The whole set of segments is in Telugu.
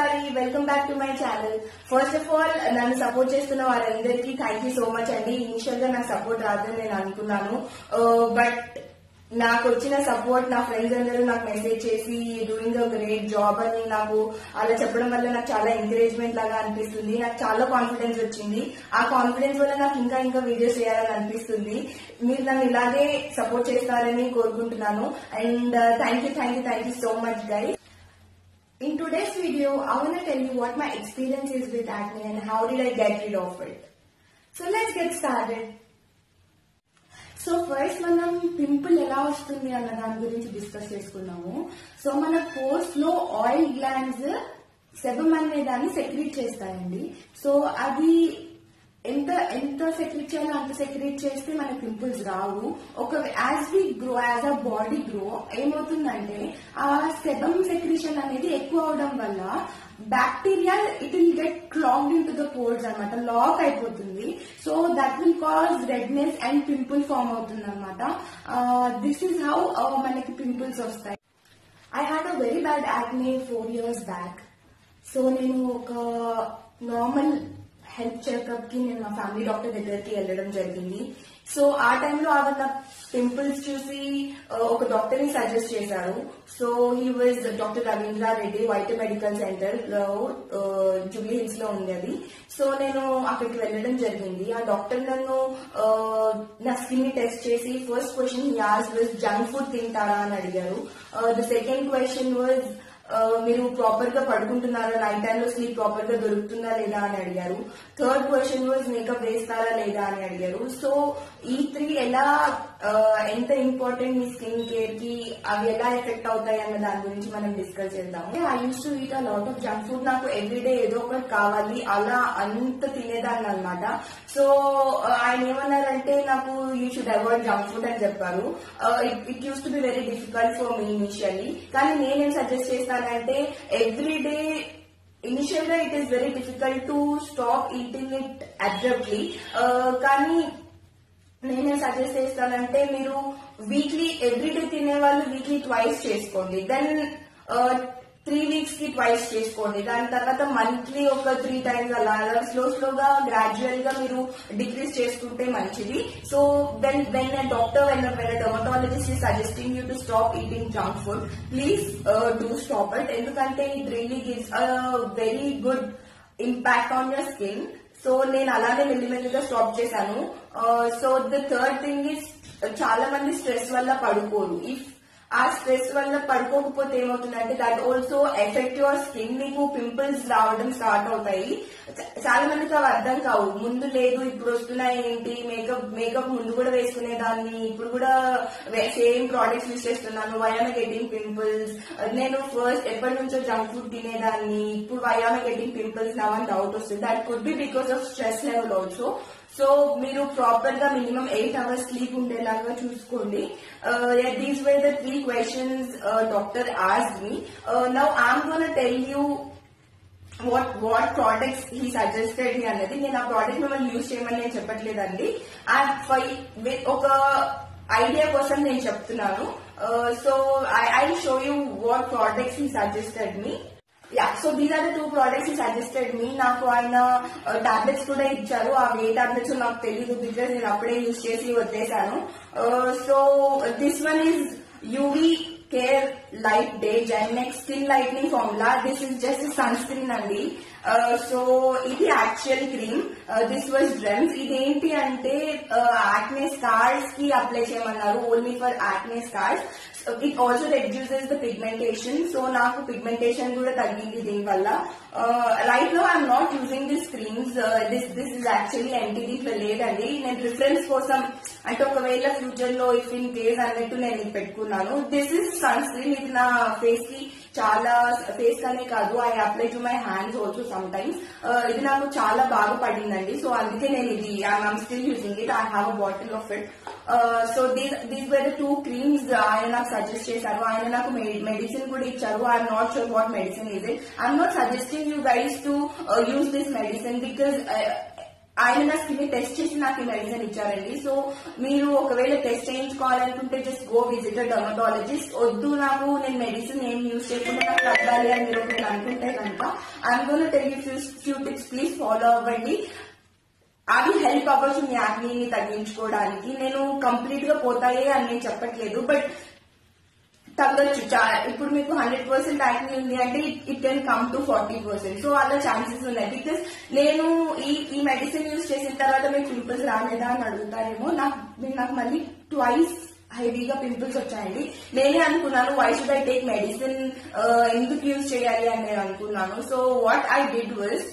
everybody, welcome back to my channel. First of all నన్ను సపోర్ట్ చేస్తున్న వారందరికీ థ్యాంక్ యూ సో మచ్ అండి ఇనిషియల్ గా నాకు సపోర్ట్ రాదని నేను అనుకున్నాను బట్ నాకు వచ్చిన సపోర్ట్ నా ఫ్రెండ్స్ అందరూ నాకు మెసేజ్ చేసి డూయింగ్ అ గ్రేట్ జాబ్ అని నాకు అలా చెప్పడం వల్ల నాకు చాలా ఎంకరేజ్మెంట్ లాగా అనిపిస్తుంది నాకు చాలా కాన్ఫిడెన్స్ వచ్చింది ఆ కాన్ఫిడెన్స్ వల్ల నాకు ఇంకా ఇంకా వీడియోస్ చేయాలని అనిపిస్తుంది మీరు నన్ను ఇలాగే సపోర్ట్ చేస్తారని కోరుకుంటున్నాను and thank you thank you thank you so much guys In today's video, I want to tell you what my experience is with acne and how did I get rid of it. So let's get started. So first మనం పింపుల్ ఎలా వస్తుంది అన్న దాని గురించి డిస్కస్ చేసుకున్నాము సో మన పోర్స్ లో ఆయిల్ గ్లాండ్స్ సెబమ్ అనే దాన్ని సెక్రీట్ చేస్తాయండి సో అది ఎంత ఎంత సెక్రీట్ చేయాలో అంత సెక్రీట్ చేస్తే మన పింపుల్స్ రావు ఒక as we grow as a body grow ఏమవుతుందంటే ఆ సెబమ్ సెక్రీషన్ అనేది ఎక్కువ అవడం వల్ల bacteria it will get clogged into the pores అనమాట లాక్ అయిపోతుంది so that will cause redness and pimple form అవుతుంది అనమాట దిస్ ఇస్ హౌ మనకి పింపుల్స్ వస్తాయి I had a very bad acne four years back so నేను ఒక నార్మల్ హెల్త్ చెకప్ కి నేను మా ఫ్యామిలీ డాక్టర్ దగ్గరికి వెళ్ళడం జరిగింది సో ఆ టైంలో ఆవిడ నా పింపుల్స్ చూసి ఆ, ఒక డాక్టర్ ని సజెస్ట్ చేశారు so he was doctor Ravindra Reddy white medical centre లో జూబ్లీ హిల్స్ లో ఉంది అది సో నేను అక్కడికి వెళ్ళడం జరిగింది ఆ డాక్టర్ నన్ను ఆ, నా స్కిన్ ని టెస్ట్ చేసి first question as was junk food తింటారా అని అడిగారు ద సెకండ్ క్వశ్చన్ వాజ్ ఆ, మీరు ప్రాపర్ గా పడుకుంటున్నారా నైట్ టైం లో స్లీప్ ప్రాపర్ గా దొరుకుతుందా లేదా అని అడిగారు థర్డ్ క్వశ్చన్ వాజ్ మేకప్ వేస్తారా లేదా అని అడిగారు సో ఈ త్రీ ఎలా ఆ, ఎంత ఇంపార్టెంట్ మీ స్కిన్ కేర్ కి అవి ఎలా ఎఫెక్ట్ అవుతాయి అన్న దాని గురించి మనం డిస్కస్ చేద్దాము I use to eat a lot of junk food నాకు ఎవ్రీడే ఏదో ఒకటి కావాలి అలా అంత తినేదాన్ని అనమాట సో ఆయన ఏమన్నారంటే నాకు you should avoid junk food అని చెప్పారు it use to be very difficult for me initially కానీ నేనేం సజెస్ట్ చేస్తానంటే ఎవ్రీడే ఇనిషియల్ గా it is very difficult to stop eating it absolutely కానీ నేనే సజెస్ట్ చేస్తానంటే మీరు వీక్లీ ఎవ్రీడే తినే వాళ్ళు వీక్లీ ట్వైస్ చేసుకోండి దెన్ త్రీ వీక్స్ కి ట్వైస్ చేసుకోండి దాని తర్వాత మంత్లీ ఒక త్రీ టైమ్స్ అలా అలా స్లో స్లోగా గ్రాడ్యువల్ గా మీరు డిక్రీస్ చేసుకుంటే మంచిది so when when doctor when when dermatologist he suggesting you to stop eating junk food please do stop it ఎందుకంటే it really gives a very good impact on your skin so నేను అలానే మెల్లిమెల్లిగా స్టాప్ చేశాను so the third thing is చాలా మంది స్ట్రెస్ వల్ల పడుకోరు ఇఫ్ ఆ స్ట్రెస్ వల్ల పడుకోకపోతే ఏమవుతుందంటే that also effect your skin మీకు పింపుల్స్ రావడం స్టార్ట్ అవుతాయి చ- చాలా మందికి అవి అర్థం కావు ముందు లేదు ఇప్పుడు వస్తున్నాయి ఏంటి మేకప్ మేకప్ ముందు కూడా వేసుకునేదాన్ని ఇప్పుడు కూడా సేమ్ ప్రోడక్ట్స్ యూస్ చేస్తున్నాను వయాన గెటింగ్ పింపుల్స్ నేను ఫస్ట్ ఎప్పటి నుంచో జంక్ ఫుడ్ తినేదాన్ని ఇప్పుడు వయాన గెటింగ్ పింపుల్స్ నా అని డౌట్ వస్తుంది that could be because of stress level also so మీరు ప్రాపర్ గా మినిమం ఎయిట్ అవర్స్ స్లీప్ ఉండేలాగా చూసుకోండి these way the three questions doctor ఆస్ me now I'm gonna tell you what what products he suggested అన్నది నేను ఆ ప్రోడక్ట్ మిమ్మల్ని యూజ్ చేయమని నేను చెప్పట్లేదండి అండ్ ఫై విత్ ఒక ఐడియా కోసం నేను చెప్తున్నాను so I I show you what products he suggested me yeah so these are the two products he suggested me నాకు ఆయన టాబ్లెట్స్ కూడా ఇచ్చారు అవి ఏ టాబ్లెట్స్ నాకు తెలియదు బికాస్ నేను అప్పుడే యూజ్ చేసి వదిలేశాను so this one is UV care light day జైనెక్ skin lightening formula this is just sunscreen అండి సో ఇది యాక్చువల్ క్రీమ్ దిస్ వాజ్ డ్రమ్స్ ఇదేంటి అంటే యాక్నే స్కార్స్ కి అప్లై చేయమన్నారు only for acne scars it also reduces the pigmentation so నాకు పిగ్మెంటేషన్ కూడా తగ్గింది దీనివల్ల రైట్ లో I'm not using this creams this this is actually NTD లేదండి నేను రిఫరెన్స్ కోసం అంటే ఒకవేళ ఫ్యూచర్ లో ఇఫ్ ఇన్ కేస్ అన్నట్టు నేను ఇది పెట్టుకున్నాను దిస్ ఇస్ సన్ స్క్రీన్ ఇది నా ఫేస్ కి చాలా ఫేస్ అనే కాదు I apply to my hands also sometimes ఇది నాకు చాలా బాగా పడిందండి సో అందుకే నేను ఇది I'm still using it I have a bottle of it so these these were the two creams ఆయన నాకు సజెస్ట్ చేశారు ఆయన నాకు మెడిసిన్ కూడా ఇచ్చారు I'm not sure what medicine is it I'm not suggesting you guys to use this medicine because ఆయన నా స్కిన్ టెస్ట్ చేసి నాకు ఈ మెడిసిన్ ఇచ్చారండి సో మీరు ఒకవేళ టెస్ట్ చేయించుకోవాలనుకుంటే జస్ట్ గో విజిట్ డర్మటాలజిస్ట్ వద్దు నాకు నేను మెడిసిన్ ఏం యూజ్ చేయకుండా నాకు తగ్గ ఉండాలి అని మీరు ఒకవేళ అనుకుంటే కనుక I'm gonna tell you few few tips please follow అవ్వండి అవి హెల్ప్ అవ్వచ్చు మీ యాక్నీని తగ్గించుకోవడానికి నేను కంప్లీట్ గా పోతాయే అని నేను చెప్పట్లేదు బట్ తగ్గొచ్చు చా- ఇప్పుడు మీకు హండ్రెడ్ పర్సెంట్ యాక్ని ఉంది అంటే it can come to forty percent so అలా ఛాన్సెస్ ఉన్నాయి బికాస్ నేను ఈ ఈ మెడిసిన్ యూజ్ చేసిన తర్వాత మీకు పింపుల్స్ రాలేదా అని అడుగుతారేమో నాకు మీరు నాకు మళ్ళీ ట్వైస్ హెవీగా పింపుల్స్ వచ్చాయండి నేనే అనుకున్నాను why should I take medicine ఎందుకు యూజ్ చేయాలి అని నేను అనుకున్నాను so what I did was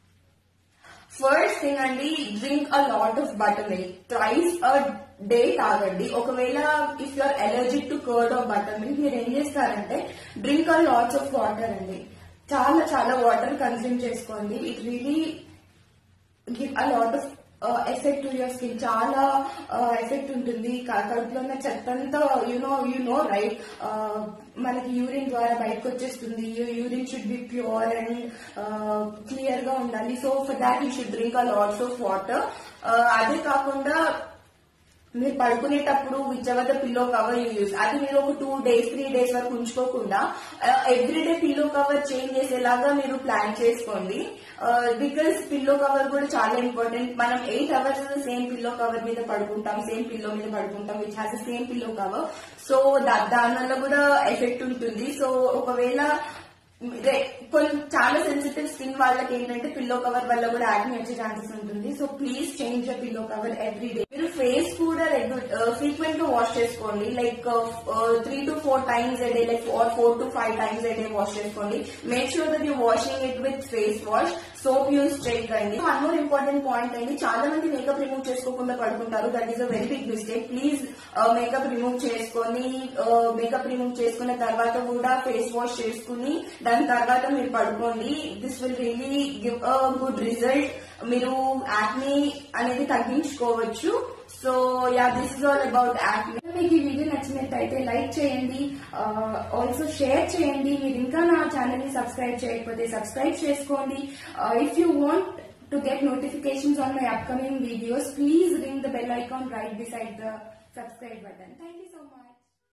first thing అండి drink a lot of buttermilk thrice a day తాగండి ఒకవేళ if you are allergic to curd of buttermilk మీరు ఏం చేస్తారంటే drink a lots of water అండి చాలా చాలా వాటర్ కన్స్యూమ్ చేసుకోండి it really give a lot of effect to your skin చాలా ఎఫెక్ట్ ఉంటుంది క- కడుపులో ఉన్న చెత్త అంతా యునో యు నో రైట్ మనకి యూరిన్ ద్వారా బయటకు వచ్చేస్తుంది urine should be pure and clear గా ఉండాలి so for that you should drink a lots of water అదే కాకుండా మీరు పడుకునేటప్పుడు whichever the pillow cover you use అది మీరు ఒక టూ డేస్ త్రీ డేస్ వరకు ఉంచుకోకుండా ఎవ్రీడే పిల్లో కవర్ చేంజ్ చేసేలాగా మీరు ప్లాన్ చేసుకోండి బికాస్ పిల్లో కవర్ కూడా చాలా ఇంపార్టెంట్ మనం eight hours same pillow cover మీద పడుకుంటాం సేమ్ పిల్లో మీద పడుకుంటాం which has same pillow cover so దాని వల్ల కూడా ఎఫెక్ట్ ఉంటుంది సో ఒకవేళ రే- కొంచెం చాలా సెన్సిటివ్ స్కిన్ వాళ్ళకి ఏంటంటే పిల్లో కవర్ వల్ల కూడా యాక్ని వచ్చే ఛాన్సెస్ ఉంటుంది so please change the pillow cover every day మీరు ఫేస్ కూడా ఫ్రీక్వెంట్ గా వాష్ చేసుకోండి like three to four times a day like or four to five times a day wash చేసుకోండి make sure that you washing it with face wash soap use చేయకండి వన్ మోర్ ఇంపార్టెంట్ పాయింట్ అండి చాలా మంది మేకప్ రిమూవ్ చేసుకోకుండా పడుకుంటారు that is a very big mistake please makeup remove చేసుకొని మేకప్ రిమూవ్ చేసుకున్న తర్వాత కూడా ఫేస్ వాష్ చేసుకుని దాని తర్వాత మీరు పడుకోండి this will really give a good result మీరు యాక్ని అనేది తగ్గించుకోవచ్చు so yeah this is all about acne మీకు ఈ వీడియో నచ్చినట్టయితే లైక్ చేయండి ఆల్సో షేర్ చేయండి మీరు ఇంకా నా ఛానల్ ని సబ్స్క్రైబ్ చేయకపోతే సబ్స్క్రైబ్ చేసుకోండి if you want to get notifications on my upcoming videos please ring the bell icon right beside the subscribe button thank you so much